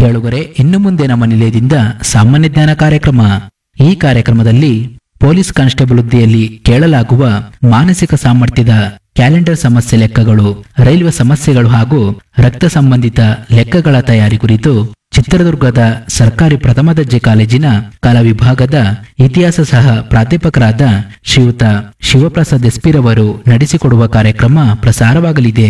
ಕೇಳುಗರೆ ಇನ್ನು ಮುಂದೆ ನಮ್ಮ ನಿಲಯದಿಂದ ಸಾಮಾನ್ಯ ಜ್ಞಾನ ಕಾರ್ಯಕ್ರಮ ಈ ಕಾರ್ಯಕ್ರಮದಲ್ಲಿ ಪೊಲೀಸ್ ಕಾನ್ಸ್ಟೇಬಲ್ ಹುದ್ದೆಯಲ್ಲಿ ಕೇಳಲಾಗುವ ಮಾನಸಿಕ ಸಾಮರ್ಥ್ಯದ ಕ್ಯಾಲೆಂಡರ್ ಸಮಸ್ಯೆ ಲೆಕ್ಕಗಳು ರೈಲ್ವೆ ಸಮಸ್ಯೆಗಳು ಹಾಗೂ ರಕ್ತ ಸಂಬಂಧಿತ ಲೆಕ್ಕಗಳ ತಯಾರಿ ಕುರಿತು ಚಿತ್ರದುರ್ಗದ ಸರ್ಕಾರಿ ಪ್ರಥಮ ದರ್ಜೆ ಕಾಲೇಜಿನ ಕಲಾ ವಿಭಾಗದ ಇತಿಹಾಸ ಸಹ ಪ್ರಾಧ್ಯಾಪಕರಾದ ಶ್ರೀಯುತ ಶಿವಪ್ರಸಾದ್ ಎಸ್ಪಿರವರು ನಡೆಸಿಕೊಡುವ ಕಾರ್ಯಕ್ರಮ ಪ್ರಸಾರವಾಗಲಿದೆ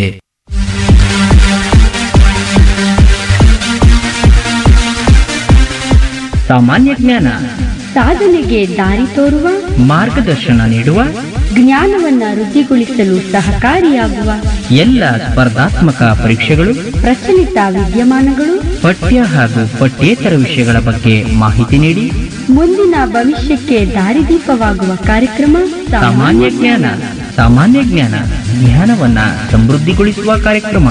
ಸಾಮಾನ್ಯ ಜ್ಞಾನ ಸಾಧನೆಗೆ ದಾರಿ ತೋರುವ ಮಾರ್ಗದರ್ಶನ ನೀಡುವ ಜ್ಞಾನವನ್ನ ವೃದ್ಧಿಗೊಳಿಸಲು ಸಹಕಾರಿಯಾಗುವ ಎಲ್ಲ ಸ್ಪರ್ಧಾತ್ಮಕ ಪರೀಕ್ಷೆಗಳು ಪ್ರಚಲಿತ ವಿದ್ಯಮಾನಗಳು ಪಠ್ಯ ಹಾಗೂ ಪಠ್ಯೇತರ ವಿಷಯಗಳ ಬಗ್ಗೆ ಮಾಹಿತಿ ನೀಡಿ ಮುಂದಿನ ಭವಿಷ್ಯಕ್ಕೆ ದಾರಿದೀಪವಾಗುವ ಕಾರ್ಯಕ್ರಮ ಸಾಮಾನ್ಯ ಜ್ಞಾನ ಸಾಮಾನ್ಯ ಜ್ಞಾನ ಜ್ಞಾನವನ್ನ ಸಮೃದ್ಧಿಗೊಳಿಸುವ ಕಾರ್ಯಕ್ರಮ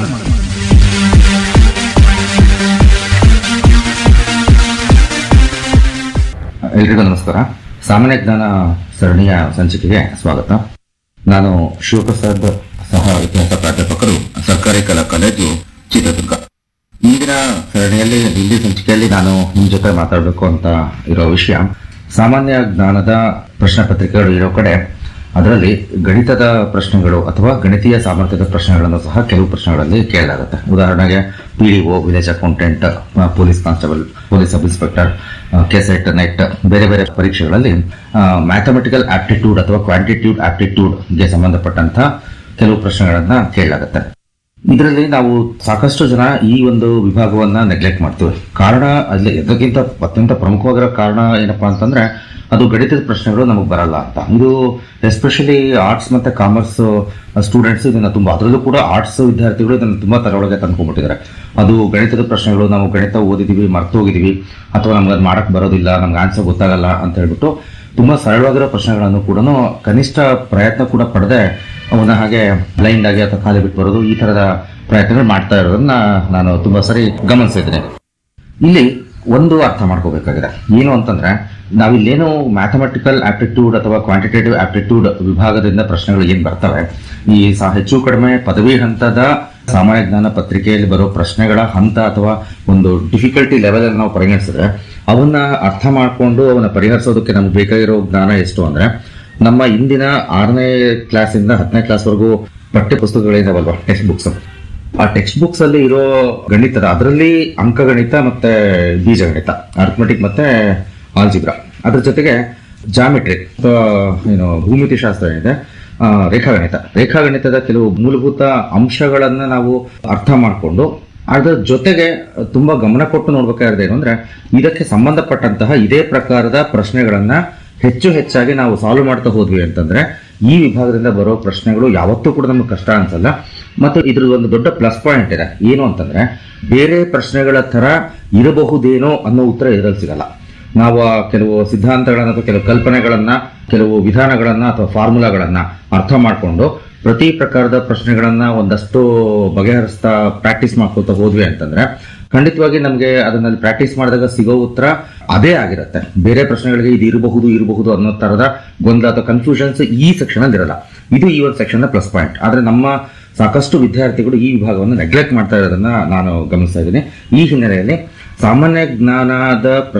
ಎಲ್ರಿಗೂ ನಮಸ್ಕಾರ ಸಾಮಾನ್ಯ ಜ್ಞಾನ ಸರಣಿಯ ಸಂಚಿಕೆಗೆ ಸ್ವಾಗತ ನಾನು ಶಿವಪ್ರಸಾದ್ ಸಹ ಇತಿಹಾಸ ಪ್ರಾಧ್ಯಾಪಕರು ಸರ್ಕಾರಿ ಕಲಾ ಕಾಲೇಜು ಚಿತ್ರದುರ್ಗ ಇಂದಿನ ಸರಣಿಯಲ್ಲಿ ಹಿಂದಿ ಸಂಚಿಕೆಯಲ್ಲಿ ನಾನು ನಿಮ್ ಜೊತೆ ಮಾತಾಡಬೇಕು ಅಂತ ಇರೋ ವಿಷಯ ಸಾಮಾನ್ಯ ಜ್ಞಾನದ ಪ್ರಶ್ನೆ ಪತ್ರಿಕೆಗಳು ಇರೋ ಕಡೆ ಅದರಲ್ಲಿ ಗಣಿತದ ಪ್ರಶ್ನೆಗಳು ಅಥವಾ ಗಣಿತೀಯ ಸಾಮರ್ಥ್ಯದ ಪ್ರಶ್ನೆಗಳನ್ನು ಸಹ ಕೆಲವು ಪ್ರಶ್ನೆಗಳಲ್ಲಿ ಕೇಳಲಾಗುತ್ತೆ ಉದಾಹರಣೆಗೆ P D O village accountant police constable police sub inspector KSET NET ಬೇರೆ ಬೇರೆ ಪರೀಕ್ಷೆಗಳಲ್ಲಿ ಮ್ಯಾಥಮೆಟಿಕಲ್ ಆಪ್ಟಿಟ್ಯೂಡ್ ಅಥವಾ ಕ್ವಾಂಟಿಟ್ಯೂಡ್ ಆಪ್ಟಿಟ್ಯೂಡ್ಗೆ ಸಂಬಂಧಪಟ್ಟಂತ ಕೆಲವು ಪ್ರಶ್ನೆಗಳನ್ನ ಕೇಳಲಾಗುತ್ತೆ ಇದರಲ್ಲಿ ನಾವು ಸಾಕಷ್ಟು ಜನ ಈ ಒಂದು ವಿಭಾಗವನ್ನ ನೆಗ್ಲೆಕ್ಟ್ ಮಾಡ್ತೀವಿ ಕಾರಣ ಅಲ್ಲಿ ಅದಕ್ಕಿಂತ ಅತ್ಯಂತ ಪ್ರಮುಖವಾಗಿರೋ ಕಾರಣ ಏನಪ್ಪಾ ಅಂತಂದ್ರೆ ಅದು ಗಣಿತದ ಪ್ರಶ್ನೆಗಳು ನಮಗೆ ಬರಲ್ಲ ಅಂತ ಇದು ಎಸ್ಪೆಷಲಿ ಆರ್ಟ್ಸ್ ಮತ್ತೆ ಕಾಮರ್ಸ್ ಸ್ಟೂಡೆಂಟ್ಸ್ ಇದನ್ನ ತುಂಬಾ ಅದರಲ್ಲೂ ಕೂಡ ಆರ್ಟ್ಸ್ ವಿದ್ಯಾರ್ಥಿಗಳು ಇದನ್ನ ತುಂಬಾ ತರೊಳಗೆ ತಂದ್ಕೊಂಡ್ಬಿಟ್ಟಿದ್ದಾರೆ ಅದು ಗಣಿತದ ಪ್ರಶ್ನೆಗಳು ನಾವು ಗಣಿತ ಓದಿದೀವಿ ಮರ್ತು ಹೋಗಿದೀವಿ ಅಥವಾ ನಮ್ಗೆ ಅದು ಮಾಡಕ್ ಬರೋದಿಲ್ಲ ನಮ್ಗೆ ಆನ್ಸರ್ ಗೊತ್ತಾಗಲ್ಲ ಅಂತ ಹೇಳ್ಬಿಟ್ಟು ತುಂಬಾ ಸರಳವಾಗಿರೋ ಪ್ರಶ್ನೆಗಳನ್ನು ಕೂಡ ಕನಿಷ್ಠ ಪ್ರಯತ್ನ ಕೂಡ ಪಡೆದೆ ಅವನ್ನ ಹಾಗೆ ಬ್ಲೈಂಡ್ ಆಗಿ ಅಥವಾ ಖಾಲಿ ಬಿಟ್ಟು ಬರೋದು ಈ ತರದ ಪ್ರಯತ್ನಗಳು ಮಾಡ್ತಾ ಇರೋದನ್ನ ನಾನು ತುಂಬಾ ಸರಿ ಗಮನಿಸಿದ್ದೀನಿ ಇಲ್ಲಿ ಒಂದು ಅರ್ಥ ಮಾಡ್ಕೋಬೇಕಾಗಿದೆ ಏನು ಅಂತಂದ್ರೆ ನಾವಿಲ್ಲೇನು ಮ್ಯಾಥಮೆಟಿಕಲ್ ಆಪ್ಟಿಟ್ಯೂಡ್ ಅಥವಾ ಕ್ವಾಂಟಿಟೇಟಿವ್ ಆಪ್ಟಿಟ್ಯೂಡ್ ವಿಭಾಗದಿಂದ ಪ್ರಶ್ನೆಗಳು ಏನ್ ಬರ್ತವೆ ಈ ಸ ಹೆಚ್ಚು ಕಡಿಮೆ ಪದವಿ ಹಂತದ ಸಾಮಾನ್ಯ ಜ್ಞಾನ ಪತ್ರಿಕೆಯಲ್ಲಿ ಬರೋ ಪ್ರಶ್ನೆಗಳ ಹಂತ ಅಥವಾ ಒಂದು ಡಿಫಿಕಲ್ಟಿ ಲೆವೆಲ್ ಅಲ್ಲಿ ನಾವು ಪರಿಗಣಿಸಿದ್ರೆ ಅವನ್ನ ಅರ್ಥ ಮಾಡ್ಕೊಂಡು ಅವನ್ನ ಪರಿಹರಿಸೋದಕ್ಕೆ ನಮ್ಗೆ ಬೇಕಾಗಿರೋ ಜ್ಞಾನ ಎಷ್ಟು ಅಂದ್ರೆ ನಮ್ಮ ಇಂದಿನ ಆರನೇ ಕ್ಲಾಸಿಂದ ಹತ್ತನೇ ಕ್ಲಾಸ್ವರೆಗೂ ಪಠ್ಯ ಪುಸ್ತಕಗಳಿದಾವಲ್ವಾ ಟೆಕ್ಸ್ಟ್ ಬುಕ್ಸ್ ಆ ಟೆಕ್ಸ್ಟ್ ಬುಕ್ಸ್ ಅಲ್ಲಿ ಇರೋ ಗಣಿತದ ಅದರಲ್ಲಿ ಅಂಕಗಣಿತ ಮತ್ತೆ ಬೀಜಗಣಿತ ಅರ್ಥಮೆಟಿಕ್ ಮತ್ತೆ ಆಲ್ಜಿಬ್ರಾ ಅದ್ರ ಜೊತೆಗೆ ಜಾಮಿಟ್ರಿ ಅಥವಾ ಏನು ಭೂಮಿತಿ ಶಾಸ್ತ್ರ ಏನಿದೆ ಆ, ರೇಖಾಗಣಿತ ರೇಖಾಗಣಿತದ ಕೆಲವು ಮೂಲಭೂತ ಅಂಶಗಳನ್ನ ನಾವು ಅರ್ಥ ಮಾಡಿಕೊಂಡು ಅದರ ಜೊತೆಗೆ ತುಂಬಾ ಗಮನ ಕೊಟ್ಟು ನೋಡ್ಬೇಕಾಗಿದೆ ಏನು ಅಂದ್ರೆ ಇದಕ್ಕೆ ಸಂಬಂಧಪಟ್ಟಂತಹ ಇದೇ ಪ್ರಕಾರದ ಪ್ರಶ್ನೆಗಳನ್ನ ಹೆಚ್ಚು ಹೆಚ್ಚಾಗಿ ನಾವು ಸಾಲ್ವ್ ಮಾಡ್ತಾ ಹೋದ್ವಿ ಅಂತಂದ್ರೆ ಈ ವಿಭಾಗದಿಂದ ಬರೋ ಪ್ರಶ್ನೆಗಳು ಯಾವತ್ತೂ ಕೂಡ ನಮ್ಗೆ ಕಷ್ಟ ಅನ್ಸಲ್ಲ ಮತ್ತು ಇದ್ರ ಒಂದು ದೊಡ್ಡ ಪ್ಲಸ್ ಪಾಯಿಂಟ್ ಇದೆ ಏನು ಅಂತಂದ್ರೆ ಬೇರೆ ಪ್ರಶ್ನೆಗಳ ತರ ಇರಬಹುದೇನೋ ಅನ್ನೋ ಉತ್ತರ ಇದರಲ್ಲಿ ಸಿಗಲ್ಲ ನಾವು ಆ ಕೆಲವು ಸಿದ್ಧಾಂತಗಳನ್ನ ಅಥವಾ ಕೆಲವು ಕಲ್ಪನೆಗಳನ್ನ ಕೆಲವು ವಿಧಾನಗಳನ್ನ ಅಥವಾ ಫಾರ್ಮುಲಾಗಳನ್ನ ಅರ್ಥ ಮಾಡಿಕೊಂಡು ಪ್ರತಿ ಪ್ರಕಾರದ ಪ್ರಶ್ನೆಗಳನ್ನ ಒಂದಷ್ಟು ಬಗೆಹರಿಸ್ತಾ ಪ್ರಾಕ್ಟೀಸ್ ಮಾಡ್ಕೊತಾ ಹೋದ್ವಿ ಅಂತಂದ್ರೆ ಖಂಡಿತವಾಗಿ ನಮಗೆ ಅದನ್ನಲ್ಲಿ ಪ್ರಾಕ್ಟೀಸ್ ಮಾಡಿದಾಗ ಸಿಗೋ ಉತ್ತರ ಅದೇ ಆಗಿರುತ್ತೆ ಬೇರೆ ಪ್ರಶ್ನೆಗಳಿಗೆ ಇದು ಇರಬಹುದು ಇರಬಹುದು ಅನ್ನೋ ತರದ ಗೊಂದಲ ಅಥವಾ ಕನ್ಫ್ಯೂಷನ್ಸ್ ಈ ಸೆಕ್ಷನ್ ಅಲ್ಲಿ ಇರಲ್ಲ ಇದು ಈ ಒಂದು ಸೆಕ್ಷನ್ ಪ್ಲಸ್ ಪಾಯಿಂಟ್ ಆದ್ರೆ ನಮ್ಮ ಸಾಕಷ್ಟು ವಿದ್ಯಾರ್ಥಿಗಳು ಈ ವಿಭಾಗವನ್ನು ನೆಗ್ಲೆಕ್ಟ್ ಮಾಡ್ತಾ ಇರೋದನ್ನ ನಾನು ಗಮನಿಸ್ತಾ ಇದ್ದೀನಿ ಈ ಹಿನ್ನೆಲೆಯಲ್ಲಿ ಸಾಮಾನ್ಯ ಜ್ಞಾನದ